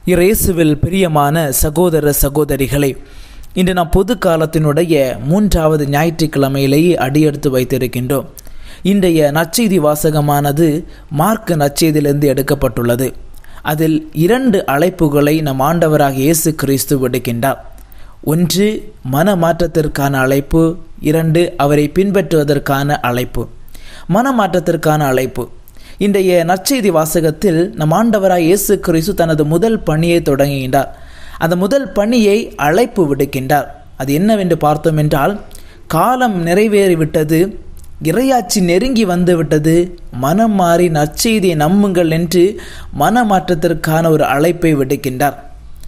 இயேசுவில் பிரியமான சகோதர சகோதரிகளே இன்று நாம் பொது காலத்தினுடைய மூன்றாவது ஞாயிற்றுக்கிழமையிலேயே அடியெடுத்து வைத்திருக்கின்றோம் இன்றைய நற்செய்தி வாசகமானது மார்க் நற்செய்தியிலிருந்து எடுக்கப்பட்டுள்ளது அதில் இரண்டு அழைப்புகளை நம் ஆண்டவராக இயேசு கிறிஸ்து விடுக்கின்றார் ஒன்று மனமாற்றத்திற்கான அழைப்பு இரண்டு அவரை பின்பற்றுவதற்கான அழைப்பு மனமாற்றத்திற்கான அழைப்பு இன்றைய நற்செய்தி வாசகத்தில் நம் ஆண்டவராய் இயேசு கிறிஸ்து தனது முதல் பணியை தொடங்குகின்றார் அந்த முதல் பணியை அழைப்பு விடுக்கின்றார் அது என்னவென்று பார்த்தோம் என்றால் காலம் நிறைவேறிவிட்டது இறையாட்சி நெருங்கி வந்துவிட்டது மனம் மாறி நற்செய்தியை நம்புங்கள் என்று மனமாற்றத்திற்கான ஒரு அழைப்பை விடுக்கின்றார்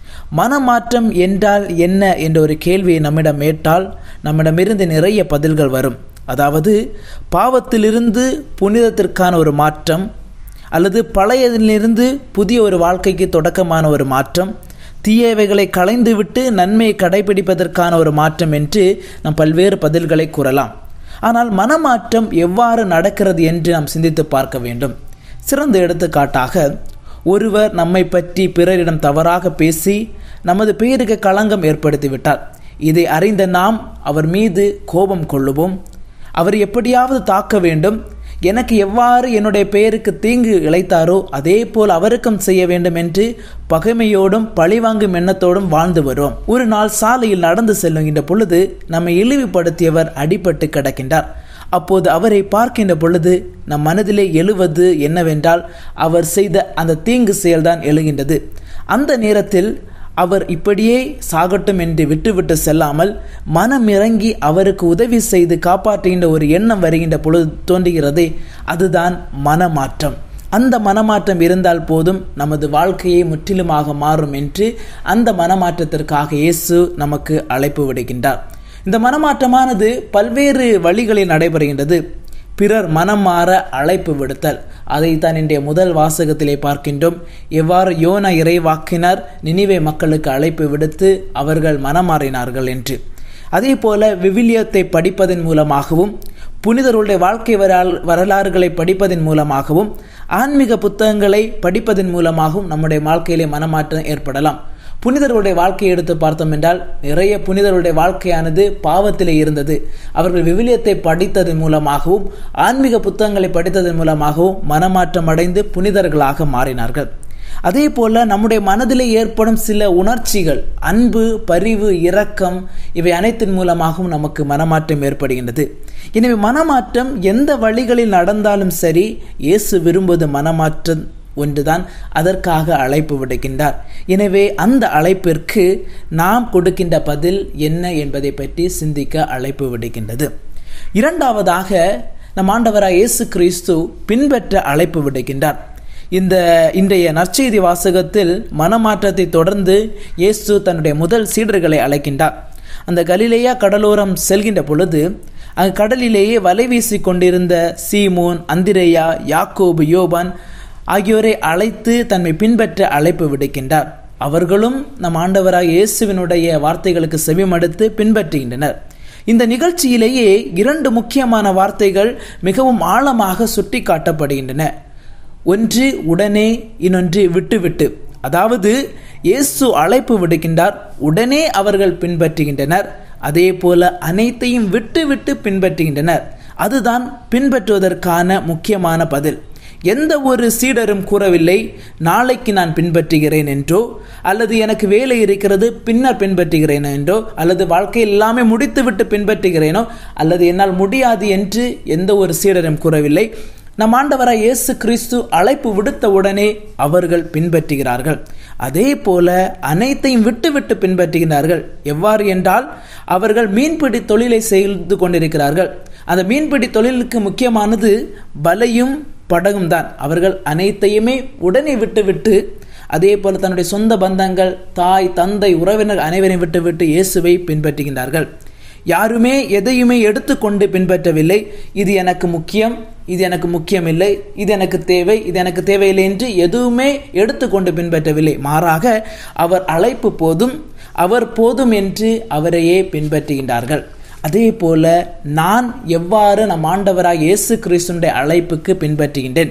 மனமாற்றம் என்றால் என்ன என்ற ஒரு கேள்வியை நம்மிடம் ஏற்றால் நம்மிடமிருந்து நிறைய பதில்கள் வரும் அதாவது பாவத்திலிருந்து புனிதத்திற்கான ஒரு மாற்றம் அல்லது பழையதிலிருந்து புதிய ஒரு வாழ்க்கைக்கு தொடக்கமான ஒரு மாற்றம் தீயவைகளை களைந்துவிட்டு நன்மையை கடைபிடிப்பதற்கான ஒரு மாற்றம் என்று நாம் பல்வேறு பதில்களை கூறலாம் ஆனால் மனமாற்றம் எவ்வாறு நடக்கிறது என்று நாம் சிந்தித்து பார்க்க வேண்டும் சிறந்த எடுத்துக்காட்டாக ஒருவர் நம்மை பற்றி பிறரிடம் தவறாக பேசி நமது பெயருக்கு களங்கம் ஏற்படுத்திவிட்டார் இதை அறிந்த நாம் அவர் மீது கோபம் கொள்ளுவோம் அவர் எப்படியாவது தாக்க வேண்டும் எனக்கு எவ்வாறு என்னுடைய பெயருக்கு தீங்கு இழைத்தாரோ அதே போல் அவருக்கும் செய்ய வேண்டும் என்று பகைமையோடும் பழிவாங்கும் எண்ணத்தோடும் வாழ்ந்து வருவோம் ஒரு நாள் சாலையில் நடந்து செல்லுகின்ற பொழுது நம்மை இழிவுபடுத்தியவர் அடிபட்டு கிடக்கின்றார் அப்போது அவரை பார்க்கின்ற பொழுது நம் மனதிலே எழுவது என்னவென்றால் அவர் செய்த அந்த தீங்கு செயல்தான் எழுகின்றது அந்த நேரத்தில் அவர் இப்படியே சாகட்டும் என்று விட்டுவிட்டு செல்லாமல் மனம் இறங்கி அவருக்கு உதவி செய்து காப்பாற்றுகின்ற ஒரு எண்ணம் வருகின்ற பொழுது தோன்றுகிறதே அதுதான் மனமாற்றம் அந்த மனமாற்றம் இருந்தால் போதும் நமது வாழ்க்கையை முற்றிலுமாக மாறும் என்று அந்த மனமாற்றத்திற்காக இயேசு நமக்கு அழைப்பு விடுகின்றார் இந்த மனமாற்றமானது பல்வேறு வழிகளில் நடைபெறுகின்றது பிறர் மனம் மாற அழைப்பு விடுத்தல் அதைத்தான் இன்றைய முதல் வாசகத்திலே பார்க்கின்றோம் எவ்வாறு யோன இறைவாக்கினர் நினைவே மக்களுக்கு அழைப்பு விடுத்து அவர்கள் மனமாறினார்கள் என்று அதே போல விவிலியத்தை படிப்பதன் மூலமாகவும் புனிதருடைய வாழ்க்கை வரலாறுகளை படிப்பதன் மூலமாகவும் ஆன்மீக புத்தகங்களை படிப்பதன் மூலமாகவும் நம்முடைய வாழ்க்கையிலே மனமாற்றம் ஏற்படலாம் புனிதர்களுடைய வாழ்க்கையை எடுத்து பார்த்தோம் என்றால் நிறைய புனிதருடைய வாழ்க்கையானது பாவத்திலே இருந்தது அவர்கள் விவிலியத்தை படித்ததன் மூலமாகவும் ஆன்மீக புத்தகங்களை படித்ததன் மூலமாகவும் மனமாற்றம் அடைந்து புனிதர்களாக மாறினார்கள் அதே போல நம்முடைய மனதிலே ஏற்படும் சில உணர்ச்சிகள் அன்பு பரிவு இரக்கம் இவை அனைத்தின் மூலமாகவும் நமக்கு மனமாற்றம் ஏற்படுகின்றது எனவே மனமாற்றம் எந்த வழிகளில் நடந்தாலும் சரி இயேசு விரும்புவது மனமாற்றம் ஒன்றுதான் அதற்காக அழைப்பு விடுக்கின்றார் எனவே அந்த அழைப்பிற்கு நாம் கொடுக்கின்ற பதில் என்ன என்பதை பற்றி சிந்திக்க அழைப்பு விடுக்கின்றது இரண்டாவதாக நம் ஆண்டவராக இயேசு கிறிஸ்து பின்பற்ற அழைப்பு விடுக்கின்றார் இந்த இன்றைய நற்செய்தி வாசகத்தில் மனமாற்றத்தை தொடர்ந்து இயேசு தன்னுடைய முதல் சீடர்களை அழைக்கின்றார் அந்த கலிலேயா கடலோரம் செல்கின்ற பொழுது அங்கு கடலிலேயே வலை வீசி கொண்டிருந்த சீமோன் அந்திரேயா யாக்கோபு யோபான் ஆகியோரை அழைத்து தன்னை பின்பற்ற அழைப்பு விடுக்கின்றார் அவர்களும் நம் ஆண்டவராக இயேசுவினுடைய வார்த்தைகளுக்கு செவிமடுத்து பின்பற்றுகின்றனர் இந்த நிகழ்ச்சியிலேயே இரண்டு முக்கியமான வார்த்தைகள் மிகவும் ஆழமாக சுட்டி காட்டப்படுகின்றன ஒன்று உடனே இன்னொன்று விட்டுவிட்டு அதாவது இயேசு அழைப்பு விடுக்கின்றார் உடனே அவர்கள் பின்பற்றுகின்றனர் அதே போல அனைத்தையும் விட்டு விட்டு பின்பற்றுகின்றனர் அதுதான் பின்பற்றுவதற்கான முக்கியமான பதில் எந்த ஒரு சீடரும் கூறவில்லை நாளைக்கு நான் பின்பற்றுகிறேன் என்றோ அல்லது எனக்கு வேலை இருக்கிறது பின்னர் பின்பற்றுகிறேன் என்றோ அல்லது வாழ்க்கையில் எல்லாமே முடித்துவிட்டு பின்பற்றுகிறேனோ அல்லது என்னால் முடியாது என்று எந்த ஒரு சீடரும் கூறவில்லை நம் ஆண்டவராய் இயேசு கிறிஸ்து அழைப்பு விடுத்த உடனே அவர்கள் பின்பற்றுகிறார்கள் அதே போல அனைத்தையும் விட்டு விட்டு பின்பற்றுகிறார்கள் எவ்வாறு என்றால் அவர்கள் மீன்பிடி தொழிலை செய்து கொண்டிருக்கிறார்கள் அந்த மீன்பிடி தொழிலுக்கு முக்கியமானது வலையும் படகும் தான் அவர்கள் அனைத்தையுமே உடனே விட்டுவிட்டு அதே போல தன்னுடைய சொந்த பந்தங்கள் தாய் தந்தை உறவினர் அனைவரையும் விட்டுவிட்டு இயேசுவை பின்பற்றுகின்றார்கள் யாருமே எதையுமே எடுத்துக்கொண்டு பின்பற்றவில்லை இது எனக்கு முக்கியம் இது எனக்கு முக்கியமில்லை இது எனக்கு தேவை இது எனக்கு தேவையில்லை என்று எதுவுமே எடுத்துக்கொண்டு பின்பற்றவில்லை மாறாக அவர் அழைப்பு போதும் அவர் போதும் என்று அவரையே பின்பற்றுகின்றார்கள் அதே போல நான் எவ்வாறு நம் ஆண்டவராக இயேசு கிறிஸ்துடைய அழைப்புக்கு பின்பற்றுகின்றேன்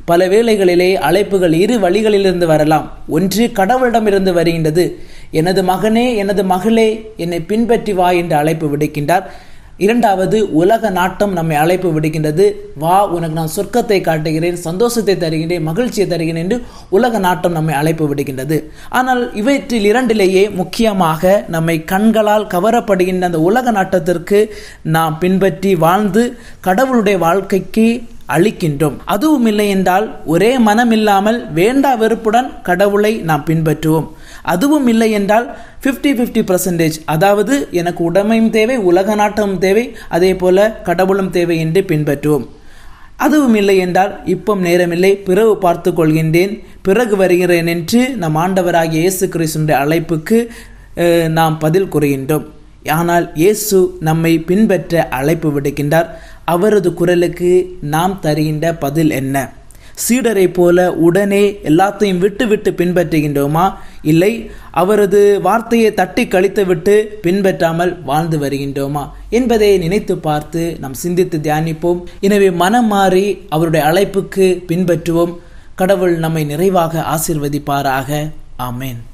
பல வேளைகளிலே அழைப்புகள் இரு வழிகளிலிருந்து வரலாம் ஒன்று கடவுளிடமிருந்து வருகின்றது எனது மகனே எனது மகளே என்னை பின்பற்றி வா என்று அழைப்பு விடுக்கின்றார் இரண்டாவது உலக நாட்டம் நம்மை அழைப்பு விடுக்கின்றது வா உனக்கு நான் சொர்க்கத்தை காட்டுகிறேன் சந்தோஷத்தை தருகின்றேன் மகிழ்ச்சியை தருகிறேன் என்று உலக நாட்டம் நம்மை அழைப்பு விடுகின்றது ஆனால் இவற்றில் இரண்டிலேயே முக்கியமாக நம்மை கண்களால் கவரப்படுகின்ற அந்த உலக நாட்டத்திற்கு நாம் பின்பற்றி வாழ்ந்து கடவுளுடைய வாழ்க்கைக்கு அளிக்கின்றோம் அதுவும் இல்லை என்றால் ஒரே மனம் இல்லாமல் வேண்டா வெறுப்புடன் கடவுளை நாம் பின்பற்றுவோம் அதுவும் இல்லை என்றால் ஃபிஃப்டி ஃபிஃப்டி பர்சன்டேஜ் அதாவது எனக்கு உடமையும் தேவை உலக நாட்டமும் தேவை அதே போல கடவுளும் தேவை என்று பின்பற்றுவோம் அதுவும் இல்லை என்றால் இப்பம் நேரமில்லை பிறகு பார்த்து கொள்கின்றேன் பிறகு வருகிறேன் என்று நம் ஆண்டவராகிய இயேசு கிறிஸ்துடைய அழைப்புக்கு நாம் பதில் கூறுகின்றோம் ஆனால் இயேசு நம்மை பின்பற்ற அழைப்பு விடுக்கின்றார் அவரது குரலுக்கு நாம் தருகின்ற பதில் என்ன சீடரை போல உடனே எல்லாத்தையும் விட்டு விட்டு பின்பற்றுகின்றோமா இல்லை அவரது வார்த்தையை தட்டி கழித்து விட்டு பின்பற்றாமல் வாழ்ந்து வருகின்றோமா என்பதை நினைத்து பார்த்து நாம் சிந்தித்து தியானிப்போம் எனவே மனம் மாறி அவருடைய அழைப்புக்கு பின்பற்றுவோம் கடவுள் நம்மை நிறைவாக ஆசிர்வதிப்பாராக ஆமேன்